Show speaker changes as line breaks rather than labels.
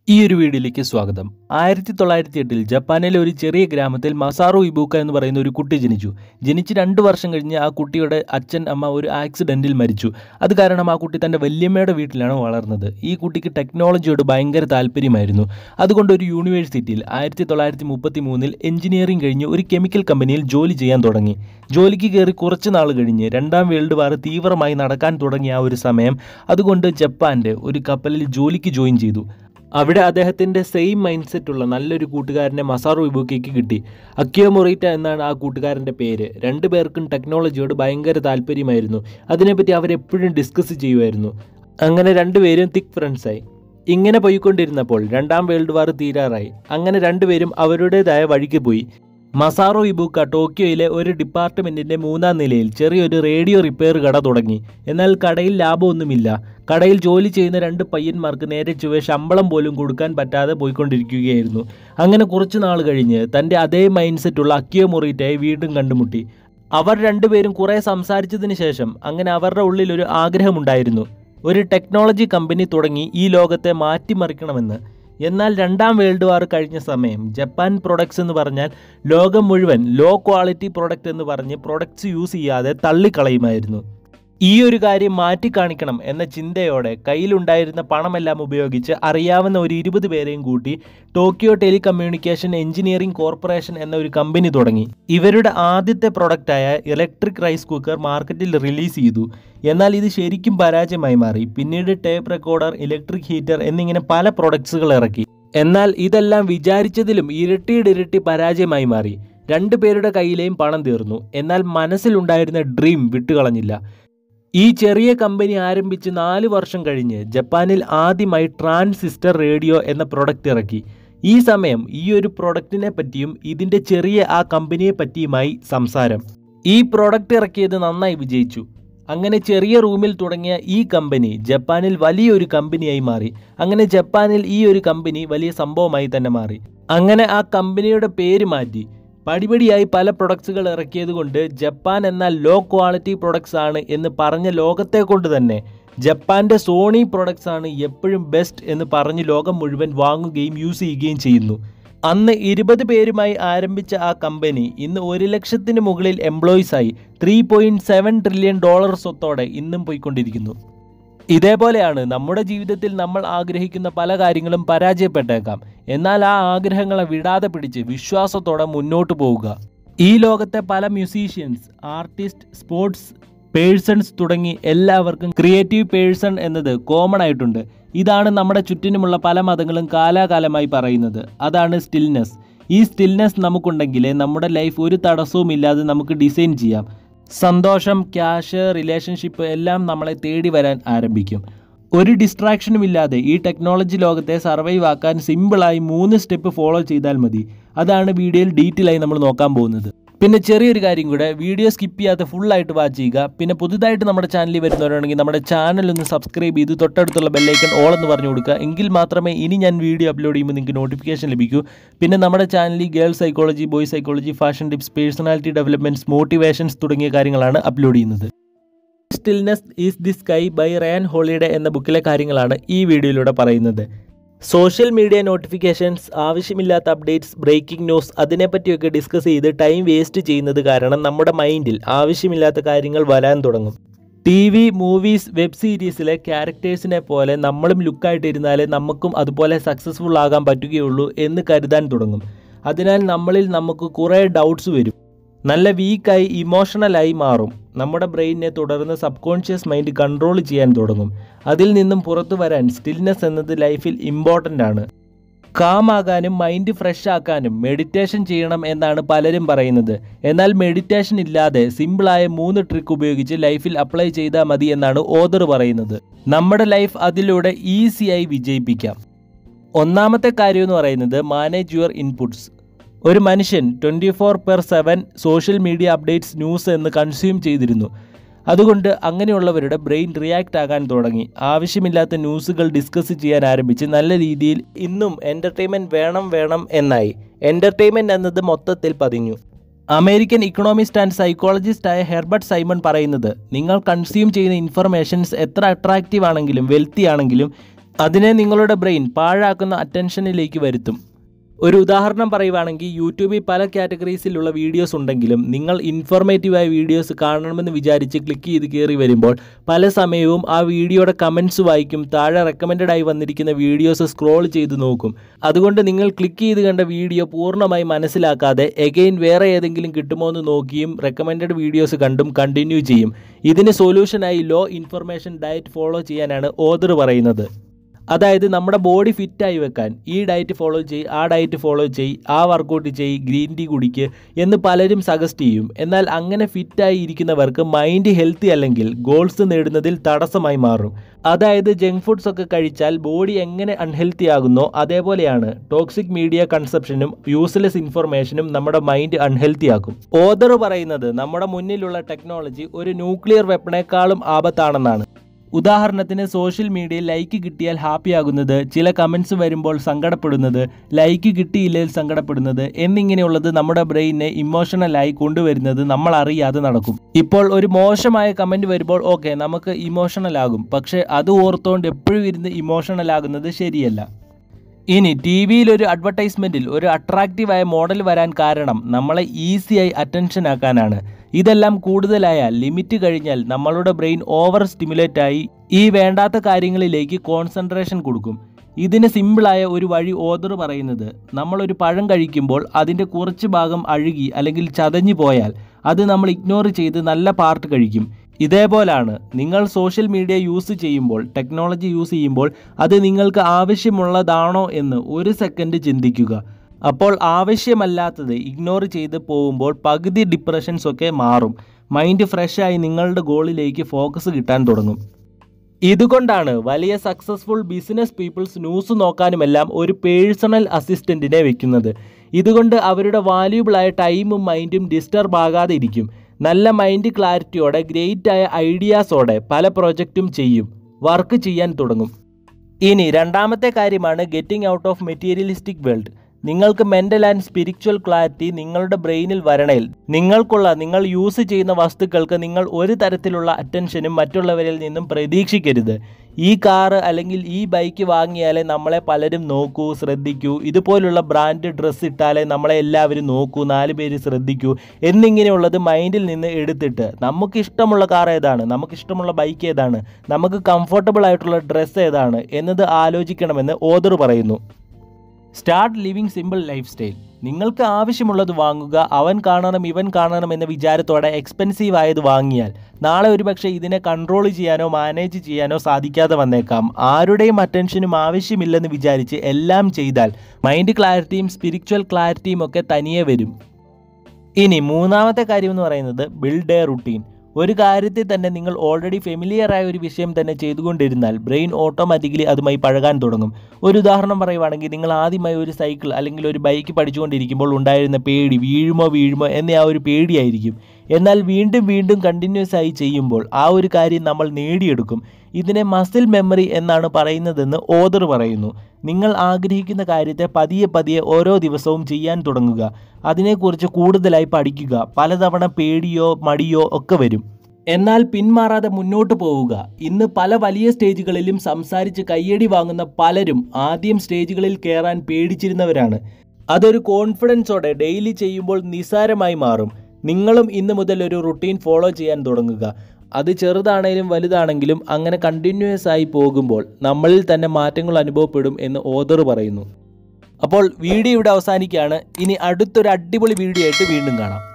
ഈ ഒരു വീഡിയോയിലേക്ക് സ്വാഗതം ആയിരത്തി തൊള്ളായിരത്തി എട്ടിൽ ജപ്പാനിലെ ഒരു ചെറിയ ഗ്രാമത്തിൽ മസാറു ഇബൂക്ക എന്ന് പറയുന്ന ഒരു കുട്ടി ജനിച്ചു ജനിച്ച് രണ്ട് വർഷം കഴിഞ്ഞ് ആ കുട്ടിയുടെ അച്ഛൻ അമ്മ ഒരു ആക്സിഡൻറ്റിൽ മരിച്ചു അത് കാരണം ആ കുട്ടി തൻ്റെ വല്യമ്മയുടെ വീട്ടിലാണ് വളർന്നത് ഈ കുട്ടിക്ക് ടെക്നോളജിയോട് ഭയങ്കര താല്പര്യമായിരുന്നു അതുകൊണ്ട് ഒരു യൂണിവേഴ്സിറ്റിയിൽ ആയിരത്തി തൊള്ളായിരത്തി മുപ്പത്തി മൂന്നിൽ എഞ്ചിനീയറിംഗ് കഴിഞ്ഞ് ഒരു കെമിക്കൽ കമ്പനിയിൽ ജോലി ചെയ്യാൻ തുടങ്ങി ജോലിക്ക് കയറി കുറച്ച് നാൾ കഴിഞ്ഞ് രണ്ടാം വേൾഡ് വാർ തീവ്രമായി നടക്കാൻ തുടങ്ങിയ ആ ഒരു സമയം അതുകൊണ്ട് ജപ്പാൻ്റെ ഒരു കപ്പലിൽ ജോലിക്ക് ജോയിൻ ചെയ്തു അവിടെ അദ്ദേഹത്തിൻ്റെ സെയിം മൈൻഡ് സെറ്റ് ഉള്ള നല്ലൊരു കൂട്ടുകാരനെ മസാറു ഇബുക്കയ്ക്ക് കിട്ടി അക്കിയോ മൊറീറ്റ എന്നാണ് ആ കൂട്ടുകാരൻ്റെ പേര് രണ്ടു പേർക്കും ടെക്നോളജിയോട് ഭയങ്കര താല്പര്യമായിരുന്നു അതിനെപ്പറ്റി അവരെപ്പോഴും ഡിസ്കസ് ചെയ്യുമായിരുന്നു അങ്ങനെ രണ്ടുപേരും തിക് ഫ്രണ്ട്സായി ഇങ്ങനെ പോയിക്കൊണ്ടിരുന്നപ്പോൾ രണ്ടാം വേൾഡ് വാർ തീരാറായി അങ്ങനെ രണ്ടുപേരും അവരുടേതായ വഴിക്ക് പോയി മസാറോ ഇബുക്ക ടോക്കിയോയിലെ ഒരു ഡിപ്പാർട്ട്മെൻറ്റിൻ്റെ മൂന്നാം നിലയിൽ ചെറിയൊരു റേഡിയോ റിപ്പയർ കട തുടങ്ങി എന്നാൽ കടയിൽ ലാഭമൊന്നുമില്ല കടയിൽ ജോലി ചെയ്യുന്ന രണ്ട് പയ്യന്മാർക്ക് നേരെ ചുവ ശമ്പളം പോലും കൊടുക്കാൻ പറ്റാതെ പോയിക്കൊണ്ടിരിക്കുകയായിരുന്നു അങ്ങനെ കുറച്ച് നാൾ കഴിഞ്ഞ് തൻ്റെ അതേ മൈൻഡ് സെറ്റുള്ള അക്കിയോ മൊറീറ്റയെ വീണ്ടും കണ്ടുമുട്ടി അവർ രണ്ടുപേരും കുറേ സംസാരിച്ചതിന് ശേഷം അങ്ങനെ അവരുടെ ഉള്ളിൽ ഒരു ആഗ്രഹമുണ്ടായിരുന്നു ഒരു ടെക്നോളജി കമ്പനി തുടങ്ങി ഈ ലോകത്തെ മാറ്റിമറിക്കണമെന്ന് എന്നാൽ രണ്ടാം വേൾഡ് വാർ കഴിഞ്ഞ സമയം ജപ്പാൻ പ്രൊഡക്ട്സ് എന്ന് പറഞ്ഞാൽ ലോകം മുഴുവൻ ലോ ക്വാളിറ്റി പ്രൊഡക്റ്റ് എന്ന് പറഞ്ഞ് പ്രൊഡക്ട്സ് യൂസ് ചെയ്യാതെ തള്ളിക്കളയുമായിരുന്നു ഈ ഒരു കാര്യം മാറ്റിക്കാണിക്കണം എന്ന ചിന്തയോടെ കയ്യിലുണ്ടായിരുന്ന പണമെല്ലാം ഉപയോഗിച്ച് അറിയാവുന്ന ഒരു ഇരുപത് പേരെയും കൂട്ടി ടോക്കിയോ ടെലികമ്മ്യൂണിക്കേഷൻ എഞ്ചിനീയറിംഗ് കോർപ്പറേഷൻ എന്ന ഒരു കമ്പനി തുടങ്ങി ഇവരുടെ ആദ്യത്തെ പ്രൊഡക്റ്റായ ഇലക്ട്രിക് റൈസ് കുക്കർ മാർക്കറ്റിൽ റിലീസ് ചെയ്തു എന്നാൽ ഇത് ശരിക്കും പരാജയമായി മാറി പിന്നീട് ടേപ്പ് റെക്കോർഡർ ഇലക്ട്രിക് ഹീറ്റർ എന്നിങ്ങനെ പല പ്രൊഡക്ട്സുകൾ ഇറക്കി എന്നാൽ ഇതെല്ലാം വിചാരിച്ചതിലും ഇരട്ടിയിടിരട്ടി പരാജയമായി മാറി രണ്ടു പേരുടെ കയ്യിലെയും പണം തീർന്നു എന്നാൽ മനസ്സിലുണ്ടായിരുന്ന ഡ്രീം വിട്ടുകളഞ്ഞില്ല ഈ ചെറിയ കമ്പനി ആരംഭിച്ച് നാല് വർഷം കഴിഞ്ഞ് ജപ്പാനിൽ ആദ്യമായി ട്രാൻസിസ്റ്റർ റേഡിയോ എന്ന പ്രൊഡക്റ്റ് ഇറക്കി ഈ സമയം ഈ ഒരു പ്രൊഡക്റ്റിനെ പറ്റിയും ഇതിൻ്റെ ചെറിയ ആ കമ്പനിയെ പറ്റിയുമായി സംസാരം ഈ പ്രൊഡക്റ്റ് ഇറക്കിയത് നന്നായി വിജയിച്ചു അങ്ങനെ ചെറിയ റൂമിൽ തുടങ്ങിയ ഈ കമ്പനി ജപ്പാനിൽ വലിയൊരു കമ്പനിയായി മാറി അങ്ങനെ ജപ്പാനിൽ ഈ ഒരു കമ്പനി വലിയ സംഭവമായി തന്നെ മാറി അങ്ങനെ ആ കമ്പനിയുടെ പേര് മാറ്റി പടിപടിയായി പല പ്രൊഡക്ട്സുകൾ ഇറക്കിയത് കൊണ്ട് ജപ്പാൻ എന്നാൽ ലോ ക്വാളിറ്റി പ്രൊഡക്ട്സ് ആണ് എന്ന് പറഞ്ഞ ലോകത്തെ കൊണ്ട് തന്നെ ജപ്പാൻ്റെ സോണി പ്രൊഡക്ട്സ് ആണ് എപ്പോഴും ബെസ്റ്റ് എന്ന് പറഞ്ഞ് ലോകം മുഴുവൻ വാങ്ങുകയും യൂസ് ചെയ്യുകയും ചെയ്യുന്നു അന്ന് ഇരുപത് പേരുമായി ആരംഭിച്ച ആ കമ്പനി ഇന്ന് ഒരു ലക്ഷത്തിന് മുകളിൽ എംപ്ലോയീസായി three point seven trillion dollar സ്വത്തോടെ ഇന്നും പോയിക്കൊണ്ടിരിക്കുന്നു ഇതേപോലെയാണ് നമ്മുടെ ജീവിതത്തിൽ നമ്മൾ ആഗ്രഹിക്കുന്ന പല കാര്യങ്ങളും പരാജയപ്പെട്ടേക്കാം എന്നാൽ ആ ആഗ്രഹങ്ങളെ വിടാതെ പിടിച്ച് വിശ്വാസത്തോടെ മുന്നോട്ട് പോവുക ഈ ലോകത്തെ പല മ്യൂസീഷ്യൻസ് ആർട്ടിസ്റ്റ് സ്പോർട്സ് പേഴ്സൺസ് തുടങ്ങി എല്ലാവർക്കും ക്രിയേറ്റീവ് പേഴ്സൺ എന്നത് കോമൺ ആയിട്ടുണ്ട് ഇതാണ് നമ്മുടെ ചുറ്റിനുമുള്ള പല മതങ്ങളും കാലാകാലമായി പറയുന്നത് അതാണ് സ്റ്റിൽനെസ് ഈ സ്റ്റിൽനെസ് നമുക്കുണ്ടെങ്കിലേ നമ്മുടെ ലൈഫ് ഒരു തടസ്സവും ഇല്ലാതെ നമുക്ക് ഡിസൈൻ ചെയ്യാം സന്തോഷം ക്യാഷ് റിലേഷൻഷിപ്പ് എല്ലാം നമ്മളെ തേടി വരാൻ ആരംഭിക്കും ഒരു ഡിസ്ട്രാക്ഷനും ഇല്ലാതെ ഈ ടെക്നോളജി ലോകത്തെ സർവൈവ് ആക്കാൻ സിമ്പിളായി മൂന്ന് സ്റ്റെപ്പ് ഫോളോ ചെയ്താൽ മതി അതാണ് വീഡിയോയിൽ ഡീറ്റെയിൽ ആയി നമ്മൾ നോക്കാൻ പോകുന്നത് പിന്നെ ചെറിയൊരു കാര്യം കൂടെ വീഡിയോ സ്കിപ്പ് ചെയ്യാതെ ഫുള്ളായിട്ട് വാച്ച് ചെയ്യുക പിന്നെ പുതുതായിട്ട് നമ്മുടെ ചാനലിൽ വരുന്നവരാണെങ്കിൽ നമ്മുടെ ചാനൽ ഒന്ന് സബ്സ്ക്രൈബ് ചെയ്ത് തൊട്ടടുത്തുള്ള ബെല്ലൈക്കൺ ഓൾ എന്ന് പറഞ്ഞു കൊടുക്കുക എങ്കിൽ മാത്രമേ ഇനി ഞാൻ വീഡിയോ അപ്ലോഡ് ചെയ്യുമ്പോൾ നിങ്ങൾക്ക് നോട്ടിഫിക്കേഷൻ ലഭിക്കൂ പിന്നെ നമ്മുടെ ചാനലിൽ girls psychology boys psychology fashion tips personality developments motivations തുടങ്ങിയ കാര്യങ്ങളാണ് അപ്ലോഡ് ചെയ്യുന്നത് stillness is the sky by Ryan Holiday എന്ന ബുക്കിലെ കാര്യങ്ങളാണ് ഈ വീഡിയോയിലൂടെ പറയുന്നത് സോഷ്യൽ മീഡിയ നോട്ടിഫിക്കേഷൻസ് ആവശ്യമില്ലാത്ത അപ്ഡേറ്റ്സ് ബ്രേക്കിംഗ് ന്യൂസ് അതിനെപ്പറ്റിയൊക്കെ ഡിസ്കസ് ചെയ്ത് ടൈം വേസ്റ്റ് ചെയ്യുന്നത് കാരണം നമ്മുടെ മൈൻഡിൽ ആവശ്യമില്ലാത്ത കാര്യങ്ങൾ വരാൻ തുടങ്ങും ടി വി മൂവീസ് വെബ് സീരീസിലെ ക്യാരക്ടേഴ്സിനെ പോലെ നമ്മളും ലുക്കായിട്ടിരുന്നാലേ നമുക്കും അതുപോലെ സക്സസ്ഫുൾ ആകാൻ പറ്റുകയുള്ളൂ എന്ന് കരുതാൻ തുടങ്ങും അതിനാൽ നമ്മളിൽ നമുക്ക് കുറേ ഡൗട്ട്സ് വരും നല്ല വീക്കായി ഇമോഷണലായി മാറും നമ്മുടെ ബ്രെയിനിനെ തുടർന്ന് സബ് കോൺഷ്യസ് മൈൻഡ് കൺട്രോൾ ചെയ്യാൻ തുടങ്ങും അതിൽ നിന്നും പുറത്തു വരാൻ സ്റ്റിൽനെസ് എന്നത് ലൈഫിൽ ഇമ്പോർട്ടൻ്റ് ആണ് കാം ആകാനും മൈൻഡ് ഫ്രഷ് ആക്കാനും മെഡിറ്റേഷൻ ചെയ്യണം എന്നാണ് പലരും പറയുന്നത് എന്നാൽ മെഡിറ്റേഷൻ ഇല്ലാതെ സിമ്പിളായ മൂന്ന് ട്രിക്ക് ഉപയോഗിച്ച് ലൈഫിൽ അപ്ലൈ ചെയ്താൽ മതി എന്നാണ് ഓദർ പറയുന്നത് നമ്മുടെ ലൈഫ് അതിലൂടെ ഈസിയായി വിജയിപ്പിക്കാം ഒന്നാമത്തെ കാര്യം എന്ന് പറയുന്നത് മാനേജ് യുവർ ഇൻപുട്സ് ഒരു മനുഷ്യൻ twenty four per seven social media updates news എന്ന് കൺസ്യൂം ചെയ്തിരുന്നു അതുകൊണ്ട് അങ്ങനെയുള്ളവരുടെ ബ്രെയിൻ റിയാക്ട് ആകാൻ തുടങ്ങി ആവശ്യമില്ലാത്ത ന്യൂസുകൾ ഡിസ്കസ് ചെയ്യാൻ ആരംഭിച്ച് നല്ല രീതിയിൽ ഇന്നും എൻ്റർടൈൻമെൻറ്റ് വേണം വേണം എന്നായി എൻ്റർടൈൻമെൻറ്റ് എന്നത് മൊത്തത്തിൽ പതിഞ്ഞു അമേരിക്കൻ ഇക്കണോമിസ്റ്റ് ആൻഡ് സൈക്കോളജിസ്റ്റ് ആയ ഹെർബർട്ട് സൈമൺ പറയുന്നത് നിങ്ങൾ കൺസ്യൂം ചെയ്യുന്ന ഇൻഫർമേഷൻസ് എത്ര അട്രാക്റ്റീവ് ആണെങ്കിലും വെൽത്തി ആണെങ്കിലും അതിനെ നിങ്ങളുടെ ബ്രെയിൻ പാഴാക്കുന്ന അറ്റൻഷനിലേക്ക് വരുത്തും ഒരു ഉദാഹരണം പറയുവാണെങ്കിൽ യൂട്യൂബിൽ പല കാറ്റഗറീസിലുള്ള വീഡിയോസ് ഉണ്ടെങ്കിലും നിങ്ങൾ ഇൻഫോർമേറ്റീവായ വീഡിയോസ് കാണണമെന്ന് വിചാരിച്ച് ക്ലിക്ക് ചെയ്ത് കയറി വരുമ്പോൾ പല സമയവും ആ വീഡിയോയുടെ കമൻസ് വായിക്കും താഴെ റെക്കമെൻഡഡ് ആയി വന്നിരിക്കുന്ന വീഡിയോസ് സ്ക്രോൾ ചെയ്ത് നോക്കും അതുകൊണ്ട് നിങ്ങൾ ക്ലിക്ക് ചെയ്ത് കണ്ട വീഡിയോ പൂർണ്ണമായി മനസ്സിലാക്കാതെ എഗെയിൻ വേറെ ഏതെങ്കിലും കിട്ടുമോ എന്ന് നോക്കിയും റെക്കമെൻഡഡ് വീഡിയോസ് കണ്ടും കണ്ടിന്യൂ ചെയ്യും ഇതിന് സൊല്യൂഷനായി ലോ ഇൻഫർമേഷൻ ഡയറ്റ് ഫോളോ ചെയ്യാനാണ് ഓദർ പറയുന്നത് അതായത് നമ്മുടെ ബോഡി ഫിറ്റായി വെക്കാൻ ഈ ഡയറ്റ് ഫോളോ ചെയ്യ് ആ ഡയറ്റ് ഫോളോ ചെയ്യ് ആ വർക്കൗട്ട് ചെയ്യ് ഗ്രീൻ ടീ കുടിക്ക് എന്ന് പലരും സജസ്റ്റ് ചെയ്യും എന്നാൽ അങ്ങനെ ഫിറ്റായി ഇരിക്കുന്നവർക്ക് മൈൻഡ് ഹെൽത്തി അല്ലെങ്കിൽ ഗോൾസ് നേടുന്നതിൽ തടസ്സമായി മാറും അതായത് ജങ്ക് ഫുഡ്സ് ഒക്കെ കഴിച്ചാൽ ബോഡി എങ്ങനെ അൺഹെൽത്തി ആകുന്നോ അതേപോലെയാണ് ടോക്സിക് മീഡിയ കൺസെപ്ഷനും യൂസ്ലെസ് ഇൻഫർമേഷനും നമ്മുടെ മൈൻഡ് അൺഹെൽത്തി ആക്കും ഓദർ പറയുന്നത് നമ്മുടെ മുന്നിലുള്ള ടെക്നോളജി ഒരു ന്യൂക്ലിയർ വെപ്പണേക്കാളും ആപത്താണെന്നാണ് ഉദാഹരണത്തിന് സോഷ്യൽ മീഡിയയിൽ ലൈക്ക് കിട്ടിയാൽ ഹാപ്പി ആകുന്നത് ചില കമൻസ് വരുമ്പോൾ സങ്കടപ്പെടുന്നത് ലൈക്ക് കിട്ടിയില്ലെങ്കിൽ സങ്കടപ്പെടുന്നത് എന്നിങ്ങനെയുള്ളത് നമ്മുടെ ബ്രെയിനെ ഇമോഷണലായി കൊണ്ടുവരുന്നത് നമ്മൾ അറിയാതെ നടക്കും ഇപ്പോൾ ഒരു മോശമായ കമൻറ്റ് വരുമ്പോൾ ഓക്കെ നമുക്ക് ഇമോഷണൽ ആകും പക്ഷേ അത് ഓർത്തുകൊണ്ട് എപ്പോഴും ഇരുന്ന് ഇമോഷണൽ ആകുന്നത് ശരിയല്ല ഇനി ടി വിയിൽ ഒരു അഡ്വർടൈസ്മെൻറ്റിൽ ഒരു അട്രാക്റ്റീവായ മോഡൽ വരാൻ കാരണം നമ്മളെ ഈസിയായി അറ്റൻഷൻ ആക്കാനാണ് ഇതെല്ലാം കൂടുതലായാൽ ലിമിറ്റ് കഴിഞ്ഞാൽ നമ്മളുടെ ബ്രെയിൻ ഓവർ സ്റ്റിമുലേറ്റ് ആയി ഈ വേണ്ടാത്ത കാര്യങ്ങളിലേക്ക് കോൺസെൻട്രേഷൻ കൊടുക്കും ഇതിന് സിമ്പിളായ ഒരു വഴി ഓദർ പറയുന്നത് നമ്മളൊരു പഴം കഴിക്കുമ്പോൾ അതിൻ്റെ കുറച്ച് ഭാഗം അഴുകി അല്ലെങ്കിൽ ചതഞ്ഞു പോയാൽ അത് നമ്മൾ ഇഗ്നോർ ചെയ്ത് നല്ല പാർട്ട് കഴിക്കും ഇതേപോലാണ് നിങ്ങൾ സോഷ്യൽ മീഡിയ യൂസ് ചെയ്യുമ്പോൾ ടെക്നോളജി യൂസ് ചെയ്യുമ്പോൾ അത് നിങ്ങൾക്ക് ആവശ്യമുള്ളതാണോ എന്ന് ഒരു സെക്കൻഡ് ചിന്തിക്കുക അപ്പോൾ ആവശ്യമല്ലാത്തത് ഇഗ്നോർ ചെയ്ത് പോകുമ്പോൾ പകുതി ഡിപ്രഷൻസ് ഒക്കെ മാറും മൈൻഡ് ഫ്രഷായി നിങ്ങളുടെ ഗോളിലേക്ക് ഫോക്കസ് കിട്ടാൻ തുടങ്ങും ഇതുകൊണ്ടാണ് വലിയ സക്സസ്ഫുൾ ബിസിനസ് പീപ്പിൾസ് ന്യൂസ് നോക്കാനുമെല്ലാം ഒരു പേഴ്സണൽ അസിസ്റ്റൻറ്റിനെ വെക്കുന്നത് ഇതുകൊണ്ട് അവരുടെ വാല്യൂബിളായ ടൈമും മൈൻഡും ഡിസ്റ്റർബ് ആകാതെ ഇരിക്കും നല്ല മൈൻഡ് ക്ലാരിറ്റിയോടെ ഗ്രേറ്റ് ആയ ഐഡിയാസോടെ പല പ്രൊജക്റ്റും ചെയ്യും വർക്ക് ചെയ്യാൻ തുടങ്ങും ഇനി രണ്ടാമത്തെ കാര്യമാണ് getting out of materialistic world നിങ്ങൾക്ക് മെൻ്റൽ ആൻഡ് സ്പിരിച്വൽ ക്ലാരിറ്റി നിങ്ങളുടെ ബ്രെയിനിൽ വരണേൽ നിങ്ങൾക്കുള്ള നിങ്ങൾ യൂസ് ചെയ്യുന്ന വസ്തുക്കൾക്ക് നിങ്ങൾ ഒരു തരത്തിലുള്ള അറ്റൻഷനും മറ്റുള്ളവരിൽ നിന്നും പ്രതീക്ഷിക്കരുത് ഈ കാറ് അല്ലെങ്കിൽ ഈ ബൈക്ക് വാങ്ങിയാലേ നമ്മളെ പലരും നോക്കൂ ശ്രദ്ധിക്കൂ ഇതുപോലുള്ള ബ്രാൻഡ് ഡ്രസ്സ് ഇട്ടാലേ നമ്മളെ എല്ലാവരും നോക്കൂ നാല് പേര് ശ്രദ്ധിക്കൂ എന്നിങ്ങനെയുള്ളത് മൈൻഡിൽ നിന്ന് എടുത്തിട്ട് നമുക്ക് ഇഷ്ടമുള്ള കാർ ഏതാണ് നമുക്ക് ഇഷ്ടമുള്ള ബൈക്ക് ഏതാണ് നമുക്ക് കംഫർട്ടബിൾ ആയിട്ടുള്ള ഡ്രസ്സ് ഏതാണ് എന്നത് ആലോചിക്കണമെന്ന് ഓദർ പറയുന്നു start living simple lifestyle നിങ്ങൾക്ക് ആവശ്യമുള്ളത് വാങ്ങുക അവൻ കാണണം ഇവൻ കാണണം എന്ന വിചാരത്തോടെ എക്സ്പെൻസീവ് ആയത് വാങ്ങിയാൽ നാളെ ഒരുപക്ഷെ ഇതിനെ കൺട്രോൾ ചെയ്യാനോ മാനേജ് ചെയ്യാനോ സാധിക്കാതെ വന്നേക്കാം ആരുടെയും അറ്റൻഷനും ആവശ്യമില്ലെന്ന് വിചാരിച്ച് എല്ലാം ചെയ്താൽ മൈൻഡ് ക്ലാരിറ്റിയും സ്പിരിച്വൽ ക്ലാരിറ്റിയും ഒക്കെ തനിയെ വരും ഇനി മൂന്നാമത്തെ കാര്യം എന്ന് പറയുന്നത് ബിൽഡ് എ റുട്ടീൻ ഒരു കാര്യത്തിൽ തന്നെ നിങ്ങൾ ഓൾറെഡി ഫെമിലിയർ ആയ ഒരു വിഷയം തന്നെ ചെയ്തുകൊണ്ടിരുന്നാൽ ബ്രെയിൻ ഓട്ടോമാറ്റിക്കലി അതുമായി പഴകാൻ തുടങ്ങും ഒരു ഉദാഹരണം പറയുവാണെങ്കിൽ നിങ്ങൾ ആദ്യമായി ഒരു സൈക്കിൾ അല്ലെങ്കിൽ ഒരു ബൈക്ക് പഠിച്ചുകൊണ്ടിരിക്കുമ്പോൾ ഉണ്ടായിരുന്ന പേടി വീഴുമോ വീഴുമോ എന്ന ആ ഒരു പേടിയായിരിക്കും എന്നാൽ വീണ്ടും വീണ്ടും കണ്ടിന്യൂസ് ആയി ചെയ്യുമ്പോൾ ആ ഒരു കാര്യം നമ്മൾ നേടിയെടുക്കും ഇതിനെ മസിൽ മെമ്മറി എന്നാണ് പറയുന്നതെന്ന് ഓദർ പറയുന്നു നിങ്ങൾ ആഗ്രഹിക്കുന്ന കാര്യത്തെ പതിയെ പതിയെ ഓരോ ദിവസവും ചെയ്യാൻ തുടങ്ങുക അതിനെക്കുറിച്ച് കൂടുതലായി പഠിക്കുക പലതവണ പേടിയോ മടിയോ ഒക്കെ വരും എന്നാൽ പിന്മാറാതെ മുന്നോട്ട് പോവുക ഇന്ന് പല വലിയ സ്റ്റേജുകളിലും സംസാരിച്ച് കയ്യടി വാങ്ങുന്ന പലരും ആദ്യം സ്റ്റേജുകളിൽ കയറാൻ പേടിച്ചിരുന്നവരാണ് അതൊരു കോൺഫിഡൻസോടെ ഡെയിലി ചെയ്യുമ്പോൾ നിസാരമായി മാറും നിങ്ങളും ഇന്ന് മുതൽ ഒരു റുട്ടീൻ ഫോളോ ചെയ്യാൻ തുടങ്ങുക അത് ചെറുതാണേലും വലുതാണെങ്കിലും അങ്ങനെ കണ്ടിന്യൂസ് ആയി പോകുമ്പോൾ നമ്മളിൽ തന്നെ മാറ്റങ്ങൾ അനുഭവപ്പെടും എന്ന് ഓദർ പറയുന്നു അപ്പോൾ വീഡിയോ ഇവിടെ അവസാനിക്കുകയാണ് ഇനി അടുത്തൊരു അടിപൊളി വീഡിയോ ആയിട്ട് വീണ്ടും കാണാം